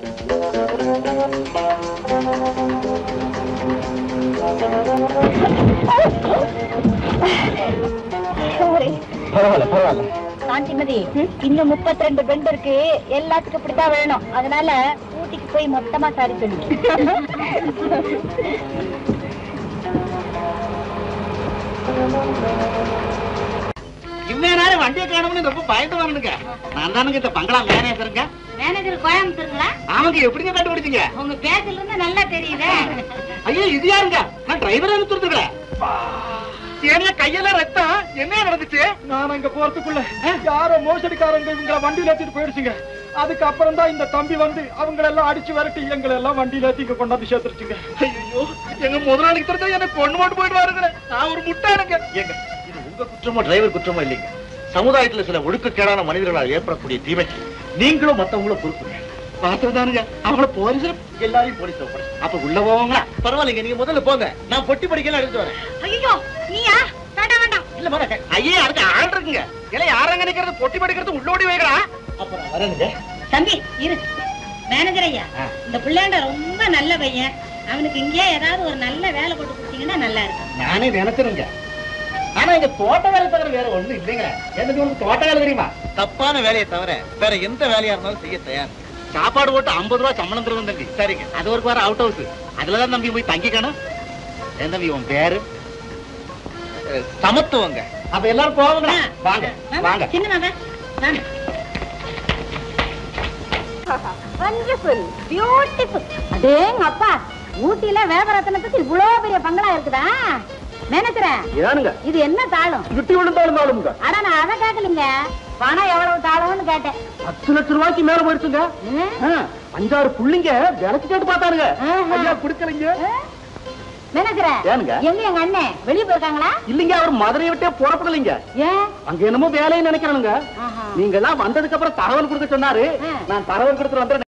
Sorry பரவாயில்ல பரவாயில்ல காந்திமதி இன்னும் முப்பத்தி ரெண்டு பெண்ட் இருக்கு எல்லாத்துக்கும் இப்படித்தான் வேணும் அதனால ஊட்டிக்கு போய் மொத்தமா சாரி சொல்லு இவ்வளவு நேரம் வண்டியை காணணும்னு ரொம்ப பயந்து வரணுங்க நான் தானுங்க இந்த பங்களா மேனேஜருங்க மேனேஜர் கோயம்புத்தூருங்களா அவங்க எப்படிங்க கண்டுபிடிச்சீங்க உங்க பேச்சுல இருந்து நல்லா தெரியுதே ஐயோ இது யாருங்க நான் டிரைவரா அனுப்பிச்சுருக்கேன் ஏன்னா கையெல்லாம் ரத்தம் என்ன நடந்துச்சு நான் அங்க போறதுக்குள்ள யாரோ மோசடிக்காரங்க இவங்கள வண்டியில ஏத்திட்டு போயிடுச்சுங்க அதுக்கப்புறம் தான் இந்த தம்பி வந்து அவங்கள எல்லாம் அடிச்சு விரட்டி எங்களை எல்லாம் வண்டியில ஏத்தி இங்க கொண்டாந்து சேர்த்துருச்சுங்க ஐயோ எங்க முதலாளிக்கு தெரிஞ்சா எனக்கு பொண்ணு போட்டு போயிட்டு வாருங்க நான் ஒரு முட்டானுங்க ஏங்க இது உங்க குற்றமோ டிரைவர் குற்றமோ இல்லைங்க சமுதாயத்துல சில ஒழுக்கக்கேடான மனிதர்களால் ஏற்படக்கூடிய தீமைக்கு நீங்களும் மத்தவங்களும் பொறுப்புங்க பார்த்ததானுங்க அவங்கள போலீஸ்ல எல்லாரையும் போலீஸ் அப்ப உள்ள போவாங்களா பரவாயில்லைங்க நீங்க முதல்ல போங்க நான் பொட்டி படிக்கலாம் எடுத்து வரேன் ஐயோ நீயா வேண்டாம் வேண்டாம் இல்ல மேடம் ஐயே அதுக்கு ஆள் இருக்குங்க இல்ல யாரங்க நிக்கிறது பொட்டி படிக்கிறது உள்ளோடி வைக்கலாம் அப்ப நான் வரேனுங்க தம்பி இரு மேனேஜர் ஐயா ஆ. இந்த பிள்ளைண்ட ரொம்ப நல்ல பையன் அவனுக்கு இங்கேயே ஏதாவது ஒரு நல்ல வேலை போட்டு கொடுத்தீங்கன்னா நல்லா இருக்கும் நானே நினைச்சிருங்க ஆனா இங்க தோட்ட வேலை தவிர வேற ஒண்ணும் இல்லைங்க எனக்கு உனக்கு தோட்ட வேலை தெரியுமா தப்பான வேலையை தவிர வேற எந்த வேலையா இருந்தாலும் செய்ய தயார் சாப்பாடு போட்டு ஐம்பது ரூபாய் சம்பளம் தருவோம் தம்பி சரிங்க அது ஒரு வாரம் அவுட் ஹவுஸ் அதுலதான் தம்பி போய் தங்கிக்கணும் ஏன் தம்பி உன் பேரு அஹ், சமத்துவங்க அப்ப எல்லாரும் போவாங்க வாங்க வாங்க சின்ன வாங்க வாங்க வண்டர்ஃபுல் பியூட்டிஃபுல் அடேங்க அப்பா ஊட்டியில வேபரத்தனத்துக்கு இவ்வளவு பெரிய பங்களா இருக்குதா மேனேஜர ஏனுங்க இது என்ன தாளம் விட்டு விழுந்தாலும் நாளுங்க அட நான் அதை கேட்கலீங்க பணம் எவ்வளவு தாளம்னு கேட்டேன் பத்து லட்சம் ரூபாய்க்கு மேல போயிடுச்சுங்க ம்? ஆ, அஞ்சாறு புள்ளிங்க விலைக்கு கேட்டு பார்த்தாருங்க ஆஹா. ஐயா கொடுக்கலைங்க ஆ? மேனேஜர ஏனுங்க? எங்க எங்க அண்ணன் வெளிய போயிருக்காங்களா இல்லைங்க அவர் மதுரையை விட்டே புறப்படலைங்க ஏன் அங்க என்னமோ வேலையை நினைக்கிறேனுங்க ஆஹா. நீங்க எல்லாம் வந்ததுக்கு அப்புறம் தகவல் கொடுக்க சொன்னாரு ஆ. நான் தகவல் கொடுத்துட்டு வந்துடுறேன்